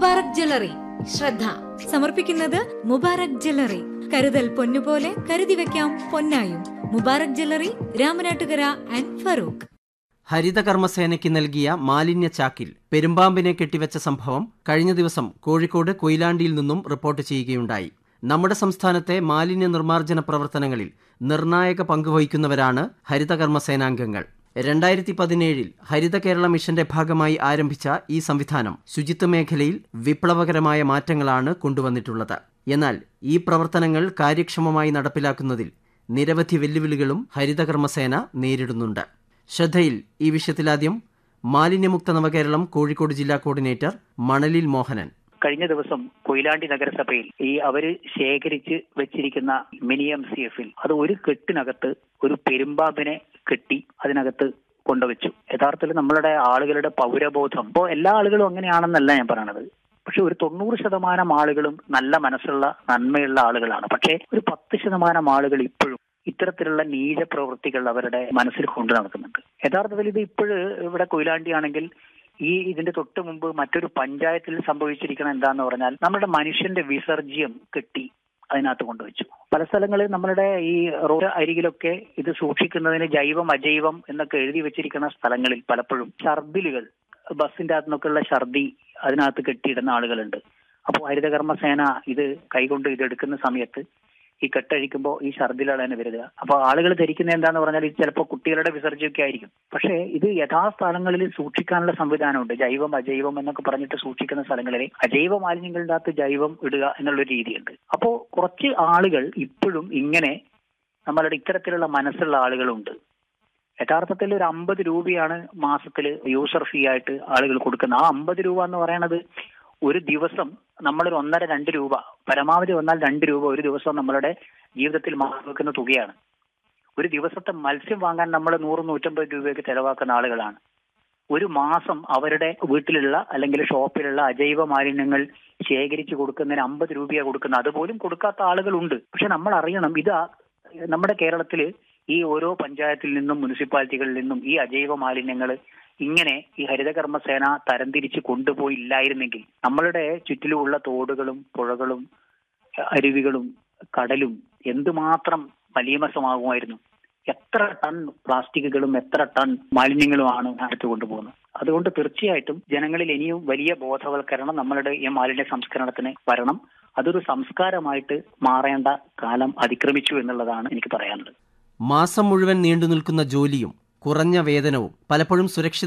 Mubarak jewellery ശ്രദ്ധ സമർപ്പിക്കുന്നത് Mubarak jewellery കരുതൽ പൊന്നുപോലെ കരുതി വെക്കാം പൊന്നായും മുബാറക് ജ്വല്ലറി രാമനാട്ടുകര ആൻഡ് ഫറൂഖ് ഹരിതകർമ്മസേനയ്ക്ക് നൽകിയ മാലിന്യ ചാക്കിൽ പെരുമ്പാമ്പിനെ കെട്ടിവെച്ച സംഭവം കഴിഞ്ഞ ദിവസം കോഴിക്കോട് കൊയിലാണ്ടിയിൽ നിന്നും റിപ്പോർട്ട് ചെയ്യുകയുണ്ടായി നമ്മുടെ സംസ്ഥാനത്തെ മാലിന്യ നിർമ്മാർജ്ജന പ്രവർത്തനങ്ങളിൽ നിർണായക പങ്കുവഹിക്കുന്നവരാണ് ഹരിതകർമ്മസേനാംഗങ്ങൾ രണ്ടായിരത്തി പതിനേഴിൽ ഹരിത കേരള മിഷന്റെ ഭാഗമായി ആരംഭിച്ച ഈ സംവിധാനം ശുചിത്വ മേഖലയിൽ വിപ്ലവകരമായ മാറ്റങ്ങളാണ് കൊണ്ടുവന്നിട്ടുള്ളത് എന്നാൽ ഈ പ്രവർത്തനങ്ങൾ കാര്യക്ഷമമായി നടപ്പിലാക്കുന്നതിൽ നിരവധി വെല്ലുവിളികളും ഹരിതകർമ്മസേന നേരിടുന്നുണ്ട് ശ്രദ്ധയിൽ ഈ വിഷയത്തിലാദ്യം മാലിന്യമുക്ത നവകേരളം കോഴിക്കോട് ജില്ലാ കോർഡിനേറ്റർ മണലിൽ മോഹനൻ കഴിഞ്ഞ ദിവസം കൊയിലാണ്ടി നഗരസഭയിൽ ഈ അവര് ശേഖരിച്ച് വെച്ചിരിക്കുന്ന മിനി എം സി എഫിൽ അത് ഒരു കെട്ടിനകത്ത് ഒരു പെരുമ്പാമ്പിനെ കെട്ടി അതിനകത്ത് കൊണ്ടുവച്ചു യഥാർത്ഥത്തിൽ നമ്മളുടെ ആളുകളുടെ പൗരബോധം ഇപ്പോൾ എല്ലാ ആളുകളും അങ്ങനെയാണെന്നല്ല ഞാൻ പറയണത് പക്ഷെ ഒരു തൊണ്ണൂറ് ശതമാനം ആളുകളും നല്ല മനസ്സുള്ള നന്മയുള്ള ആളുകളാണ് പക്ഷേ ഒരു പത്ത് ശതമാനം ആളുകൾ ഇപ്പോഴും ഇത്തരത്തിലുള്ള നീച പ്രവൃത്തികൾ അവരുടെ മനസ്സിൽ കൊണ്ടു നടക്കുന്നുണ്ട് യഥാർത്ഥത്തിൽ ഇത് ഇപ്പോഴ് ഇവിടെ കൊയിലാണ്ടി ആണെങ്കിൽ ഈ ഇതിന്റെ തൊട്ട് മുമ്പ് മറ്റൊരു പഞ്ചായത്തിൽ സംഭവിച്ചിരിക്കണം എന്താന്ന് പറഞ്ഞാൽ നമ്മുടെ മനുഷ്യന്റെ വിസർജ്യം കെട്ടി അതിനകത്ത് കൊണ്ടുവച്ചു പല സ്ഥലങ്ങളിൽ നമ്മളുടെ ഈ റോഡ് അരികിലൊക്കെ ഇത് സൂക്ഷിക്കുന്നതിന് ജൈവം അജൈവം എന്നൊക്കെ എഴുതി വെച്ചിരിക്കുന്ന സ്ഥലങ്ങളിൽ പലപ്പോഴും ഛർദിലുകൾ ബസ്സിന്റെ അകത്തു നിന്നൊക്കെയുള്ള ഛർദി അതിനകത്ത് കെട്ടിയിടുന്ന ആളുകളുണ്ട് അപ്പോൾ ഹരിതകർമ്മ സേന ഇത് കൈകൊണ്ട് ഇത് എടുക്കുന്ന സമയത്ത് ഈ കെട്ടഴിക്കുമ്പോൾ ഈ ഛർദിലാണ് വരിക അപ്പൊ ആളുകൾ ധരിക്കുന്നത് എന്താന്ന് പറഞ്ഞാൽ ഇത് ചിലപ്പോൾ കുട്ടികളുടെ വിസർജ്യമൊക്കെ ആയിരിക്കും പക്ഷേ ഇത് യഥാസ്ഥാനങ്ങളിൽ സൂക്ഷിക്കാനുള്ള സംവിധാനമുണ്ട് ജൈവം അജൈവം എന്നൊക്കെ പറഞ്ഞിട്ട് സൂക്ഷിക്കുന്ന സ്ഥലങ്ങളിൽ അജൈവ മാലിന്യങ്ങളുടെ അകത്ത് ജൈവം ഇടുക എന്നുള്ളൊരു രീതിയുണ്ട് അപ്പോ കുറച്ച് ആളുകൾ ഇപ്പോഴും ഇങ്ങനെ നമ്മളുടെ ഇത്തരത്തിലുള്ള മനസ്സുള്ള ആളുകളുണ്ട് യഥാർത്ഥത്തിൽ ഒരു അമ്പത് രൂപയാണ് മാസത്തിൽ യൂസർ ഫീ ആയിട്ട് ആളുകൾ കൊടുക്കുന്നത് ആ അമ്പത് രൂപ എന്ന് പറയുന്നത് ഒരു ദിവസം നമ്മളൊരു ഒന്നര രണ്ട് രൂപ പരമാവധി വന്നാൽ രണ്ട് രൂപ ഒരു ദിവസം നമ്മളുടെ ജീവിതത്തിൽ മാറി വെക്കുന്ന തുകയാണ് ഒരു ദിവസത്തെ മത്സ്യം വാങ്ങാൻ നമ്മൾ നൂറ് നൂറ്റമ്പത് രൂപയൊക്കെ ചെലവാക്കുന്ന ആളുകളാണ് ഒരു മാസം അവരുടെ വീട്ടിലുള്ള അല്ലെങ്കിൽ ഷോപ്പിലുള്ള അജൈവ മാലിന്യങ്ങൾ ശേഖരിച്ചു കൊടുക്കുന്നതിന് അമ്പത് രൂപയാണ് കൊടുക്കുന്നത് അതുപോലും കൊടുക്കാത്ത ആളുകളുണ്ട് പക്ഷെ നമ്മൾ അറിയണം ഇത് നമ്മുടെ കേരളത്തിൽ ഈ ഓരോ പഞ്ചായത്തിൽ നിന്നും മുനിസിപ്പാലിറ്റികളിൽ നിന്നും ഈ അജൈവ മാലിന്യങ്ങൾ ഇങ്ങനെ ഈ ഹരിതകർമ്മ സേന തരംതിരിച്ച് കൊണ്ടുപോയില്ലായിരുന്നെങ്കിൽ നമ്മളുടെ ചുറ്റിലുമുള്ള തോടുകളും പുഴകളും അരുവികളും കടലും എന്തുമാത്രം മലീമസമാകുമായിരുന്നു എത്ര ടൺ പ്ലാസ്റ്റിക്കുകളും എത്ര ടൺ മാലിന്യങ്ങളുമാണ് അടുത്ത് കൊണ്ടുപോകുന്നത് അതുകൊണ്ട് തീർച്ചയായിട്ടും ജനങ്ങളിൽ ഇനിയും വലിയ ബോധവൽക്കരണം നമ്മളുടെ ഈ മാലിന്യ സംസ്കരണത്തിന് വരണം അതൊരു സംസ്കാരമായിട്ട് മാറേണ്ട കാലം അതിക്രമിച്ചു എന്നുള്ളതാണ് എനിക്ക് പറയാനുള്ളത് മാസം മുഴുവൻ നീണ്ടു നിൽക്കുന്ന ജോലിയും കുറഞ്ഞ വേതനവും പലപ്പോഴും സുരക്ഷിത